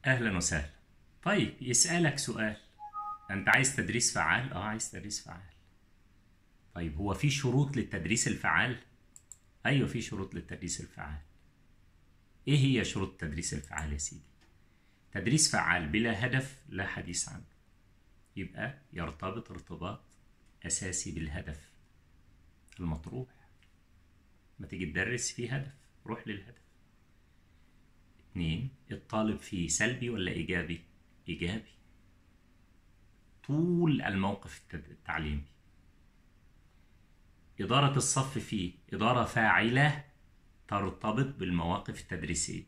أهلا وسهلا طيب يسألك سؤال أنت عايز تدريس فعال؟ أه عايز تدريس فعال طيب هو في شروط للتدريس الفعال؟ أيوه في شروط للتدريس الفعال إيه هي شروط التدريس الفعال يا سيدي؟ تدريس فعال بلا هدف لا حديث عنه يبقى يرتبط ارتباط أساسي بالهدف المطروح ما تيجي تدرس في هدف روح للهدف اتنين الطالب فيه سلبي ولا إيجابي؟ إيجابي طول الموقف التد- التعليمي إدارة الصف فيه إدارة فاعلة ترتبط بالمواقف التدريسية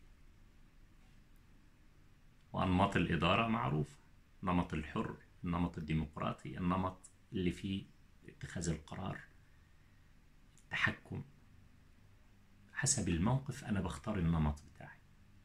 وأنماط الإدارة معروفة النمط الحر النمط الديمقراطي النمط اللي فيه اتخاذ القرار التحكم حسب الموقف أنا بختار النمط بتاعي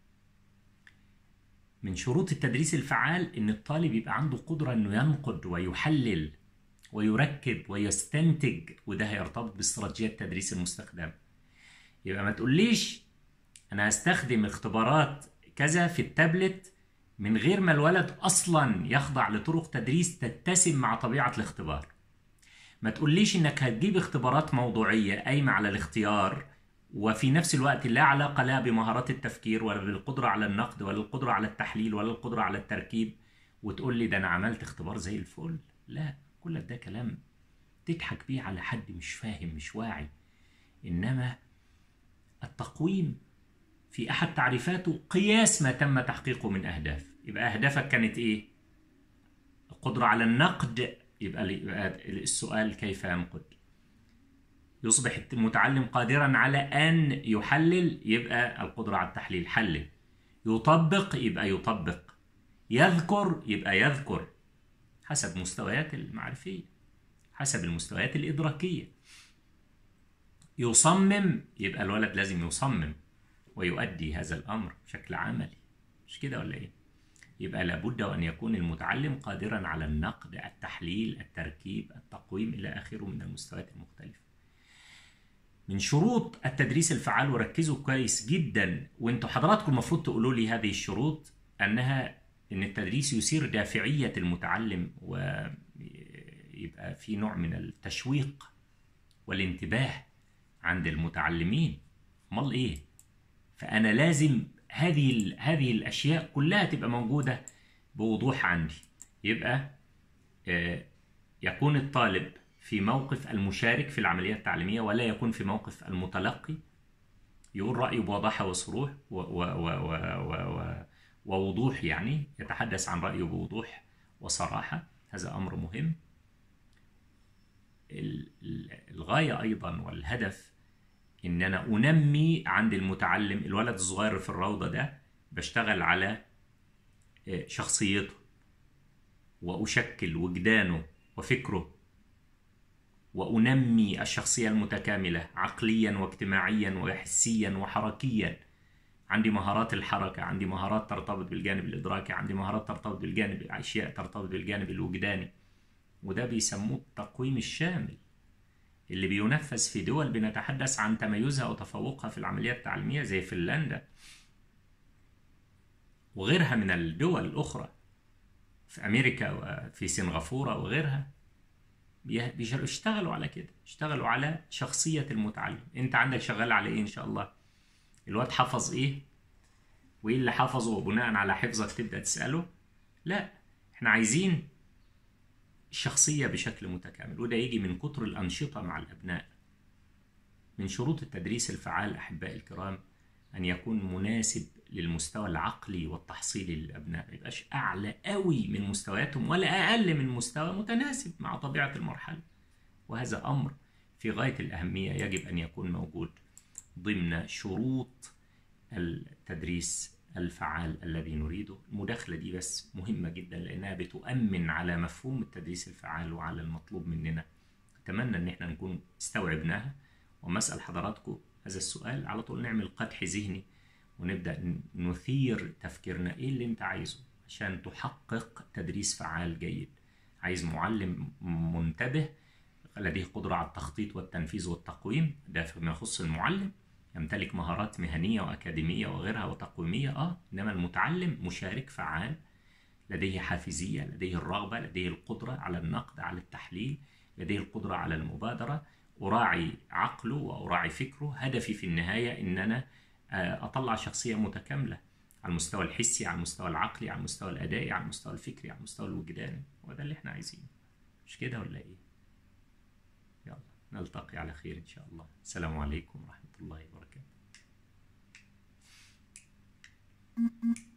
من شروط التدريس الفعال إن الطالب يبقى عنده قدرة إنه ينقد ويحلل ويركب ويستنتج وده هيرتبط باستراتيجية التدريس المستخدمة يبقى ما تقوليش أنا هستخدم اختبارات كذا في التابلت من غير ما الولد أصلا يخضع لطرق تدريس تتسم مع طبيعة الاختبار ما تقوليش انك هتجيب اختبارات موضوعية قايمة على الاختيار وفي نفس الوقت لا علاقة لها بمهارات التفكير ولا بالقدرة على النقد ولا القدرة على التحليل ولا القدرة على التركيب وتقول لي ده انا عملت اختبار زي الفل لا كل ده كلام تضحك بيه على حد مش فاهم مش واعي انما التقويم في احد تعريفاته قياس ما تم تحقيقه من اهداف يبقى اهدافك كانت ايه القدرة على النقد يبقى السؤال كيف ينقد يصبح المتعلم قادرا على أن يحلل يبقى القدرة على التحليل حلل يطبق يبقى يطبق يذكر يبقى يذكر حسب مستويات المعرفية حسب المستويات الإدراكية يصمم يبقى الولد لازم يصمم ويؤدي هذا الأمر بشكل عملي مش كده ولا إيه؟ يبقى لابد أن يكون المتعلم قادرا على النقد التحليل التركيب التقويم إلى آخره من المستويات المختلفة من شروط التدريس الفعال وركزوا كويس جدا وانتوا حضراتكم المفروض تقولوا لي هذه الشروط انها ان التدريس يثير دافعية المتعلم ويبقى في نوع من التشويق والانتباه عند المتعلمين امال ايه فانا لازم هذه هذه الاشياء كلها تبقى موجوده بوضوح عندي يبقى يكون الطالب في موقف المشارك في العمليه التعليميه ولا يكون في موقف المتلقي يقول رايه بوضاحه وصروح و و و و و و ووضوح يعني يتحدث عن رايه بوضوح وصراحه هذا امر مهم الغايه ايضا والهدف ان انا انمي عند المتعلم الولد الصغير في الروضه ده بشتغل على شخصيته واشكل وجدانه وفكره وانمي الشخصيه المتكامله عقليا واجتماعيا وحسيا وحركيا عندي مهارات الحركه عندي مهارات ترتبط بالجانب الادراكي عندي مهارات ترتبط بالجانب اشياء ترتبط بالجانب الوجداني وده بيسموه التقويم الشامل اللي بينفذ في دول بنتحدث عن تميزها وتفوقها في العمليات التعليمية زي فنلندا وغيرها من الدول الأخرى في أمريكا وفي سنغافورة وغيرها بيشتغلوا على كده اشتغلوا على شخصية المتعلم انت عندك شغال على ايه ان شاء الله الواد حفظ ايه وايه اللي حفظه وبناء على حفظك تبدأ تسأله لا احنا عايزين الشخصية بشكل متكامل وده يجي من كتر الأنشطة مع الأبناء من شروط التدريس الفعال أحبائي الكرام أن يكون مناسب للمستوى العقلي والتحصيلي للأبناء ما يبقاش أعلى قوي من مستوياتهم ولا أقل من مستوى متناسب مع طبيعة المرحلة وهذا أمر في غاية الأهمية يجب أن يكون موجود ضمن شروط التدريس الفعال الذي نريده المداخلة دي بس مهمة جدا لأنها بتؤمن على مفهوم التدريس الفعال وعلى المطلوب مننا أتمنى أن احنا نكون استوعبناها وما أسأل حضراتكم هذا السؤال على طول نعمل قدح ذهني ونبدأ نثير تفكيرنا إيه اللي أنت عايزه عشان تحقق تدريس فعال جيد عايز معلم منتبه لديه قدرة على التخطيط والتنفيذ والتقويم ده فيما يخص المعلم يمتلك مهارات مهنية وأكاديمية وغيرها وتقويمية اه إنما المتعلم مشارك فعال لديه حافزية لديه الرغبة لديه القدرة على النقد على التحليل لديه القدرة على المبادرة أراعي عقله وأراعي فكره هدفي في النهاية إن أنا آه، أطلع شخصية متكاملة على المستوى الحسي على المستوى العقلي على المستوى الأدائي على المستوى الفكري على المستوى الوجداني وده اللي احنا عايزينه مش كده ولا ايه يلا نلتقي على خير ان شاء الله السلام عليكم ورحمة الله وبركاته